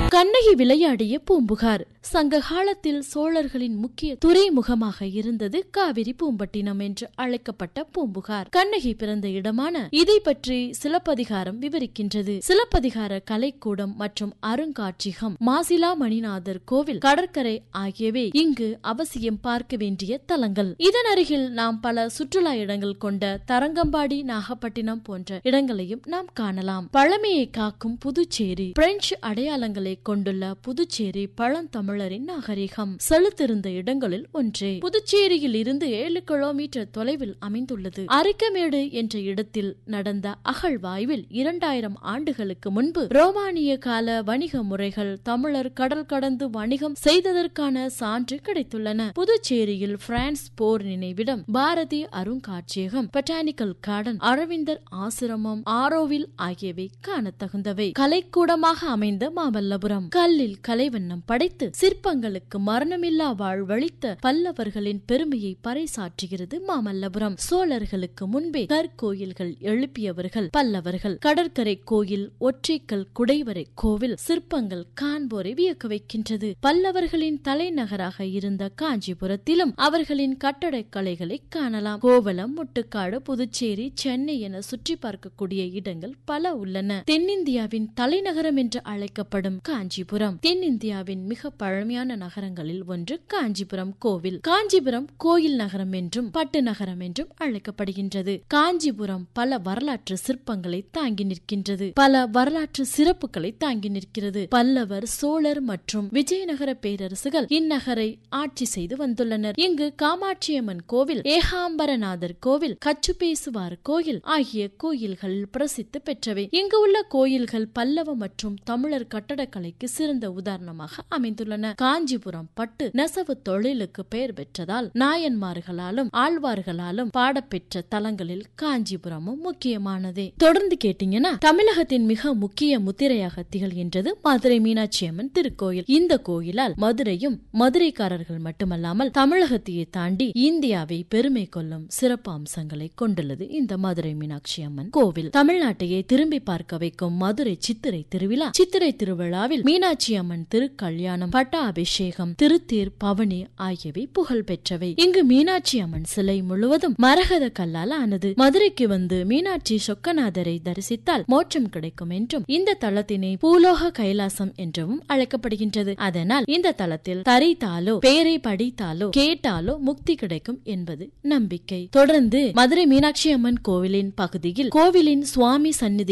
கண்ணகி விளையாடிய பூம்புகார் சங்க காலத்தில் சோழர்களின் முக்கிய துறைமுகமாக இருந்தது காவிரி பூம்பட்டினம் என்று அழைக்கப்பட்ட பூம்புகார் கண்ணகி பிறந்த இடமான இதை பற்றி சிலப்பதிகாரம் விவரிக்கின்றது சிலப்பதிகார கலைக்கூடம் மற்றும் அருங்காட்சியகம் மாசிலா மணிநாதர் கோவில் கடற்கரை ஆகியவை இங்கு அவசியம் பார்க்க வேண்டிய தலங்கள் இதன் அருகில் நாம் பல சுற்றுலா இடங்கள் கொண்ட தரங்கம்பாடி நாகப்பட்டினம் போன்ற இடங்களையும் நாம் காணலாம் பழமையை காக்கும் புதுச்சேரி பிரெஞ்சு அடையாளங்களை கொண்டுள்ள புதுச்சேரி பழந்தமிழரின் நாகரிகம் செலுத்திருந்த இடங்களில் ஒன்றே புதுச்சேரியில் இருந்து ஏழு கிலோமீட்டர் தொலைவில் அமைந்துள்ளது அரிக்கமேடு என்ற இடத்தில் நடந்த அகழ்வாய்வில் இரண்டாயிரம் ஆண்டுகளுக்கு முன்பு ரோமானிய கால வணிக முறைகள் தமிழர் கடல் கடந்து வணிகம் செய்ததற்கான சான்று கிடைத்துள்ளன புதுச்சேரியில் பிரான்ஸ் போர் நினைவிடம் பாரதி அருங்காட்சியகம் பொட்டானிக்கல் கார்டன் அரவிந்தர் ஆசிரமம் ஆரோவில் ஆகியவை காணத்தகுந்தவை கலைக்கூடமாக அமைந்த மாமல்லபுரம் கல்லில் கலைவண்ணம் படைத்து சிற்பங்களுக்கு மரணமில்லா வாழ்வழித்த பல்லவர்களின் பெருமையை பறைசாற்றுகிறது மாமல்லபுரம் சோழர்களுக்கு முன்பே கற்கோயில்கள் எழுப்பியவர்கள் பல்லவர்கள் கடற்கரை கோயில் ஒற்றைக்கல் குடைவரை கோவில் சிற்பங்கள் காண்போரை வியக்க வைக்கின்றது பல்லவர்களின் தலைநகராக இருந்த காஞ்சிபுரத்திலும் அவர்களின் கட்டடக்கலைகளை காணலாம் கோவலம் முட்டுக்காடு புதுச்சேரி சென்னை என சுற்றி பார்க்கக்கூடிய இடங்கள் பல உள்ளன தென்னிந்தியாவின் தலைநகரம் என்று அழைக்கப்படும் காஞ்சிபுரம் தென்னிந்தியாவின் மிக பழமையான நகரங்களில் ஒன்று காஞ்சிபுரம் கோவில் காஞ்சிபுரம் கோயில் நகரம் என்றும் பட்டு நகரம் என்றும் அழைக்கப்படுகின்றது காஞ்சிபுரம் பல வரலாற்று சிற்பங்களை தாங்கி நிற்கின்றது பல வரலாற்று சிறப்புகளை தாங்கி நிற்கிறது பல்லவர் சோழர் மற்றும் விஜயநகர பேரரசுகள் இந்நகரை ஆட்சி செய்து வந்துள்ளனர் இங்கு காமாட்சியம்மன் கோவில் ஏகாம்பரநாதர் கோவில் கச்சுபேசுவார் கோயில் ஆகிய கோயில்கள் பிரசித்தி பெற்றவை இங்கு உள்ள கோயில்கள் பல்லவ மற்றும் தமிழர் கட்டடக்கலைக்கு சிறந்த உதாரணமாக அமைந்துள்ளன காஞ்சிபுரம் பட்டு நெசவு தொழிலுக்கு பெயர் பெற்றதால் நாயன்மார்களாலும் ஆழ்வார்களாலும் பாடப்பெற்ற தலங்களில் காஞ்சிபுரமும் முக்கியமானதே தொடர்ந்து கேட்டீங்கன்னா தமிழகத்தின் மிக முக்கிய முத்திரையாக திகழ்கின்றது மதுரை மீனாட்சி அம்மன் திருக்கோயில் இந்த கோயிலால் மதுரையும் மதுரைக்காரர்கள் மட்டுமல்லாமல் தமிழகத்தையே தாண்டி இந்தியாவை பெருமை கொள்ளும் சிறப்பு அம்சங்களை கொண்டுள்ளது இந்த மதுரை மீனாட்சி அம்மன் கோவில் தமிழ்நாட்டையே திரும்பி பார்க்க வைக்கும் மதுரை சித்திரை திருவிழா சித்திரை திருவிழாவில் மீனாட்சி அம்மன் திருக்கல்யாணம் பட்டாபிஷேகம் திருத்தேர் பவனி ஆகியவை புகழ் பெற்றவை இங்கு மீனாட்சி அம்மன் சிலை முழுவதும் மரகத கல்லால் ஆனது மதுரைக்கு வந்து மீனாட்சி சொக்கநாதரை தரிசித்தால் மோட்சம் கிடைக்கும் என்றும் இந்த தளத்தினை பூலோக கைலாசம் என்றும் அழைக்கப்படுகின்றது அதனால் இந்த தளத்தில் தரித்தாலோ பேரை படித்தாலோ கேட்டாலோ முக்தி கிடைக்கும் என்பது நம்பிக்கை தொடர்ந்து மதுரை மீனாட்சி அம்மன் கோவிலின் பகுதியில் கோவிலின் சுவாமி சந்நிதி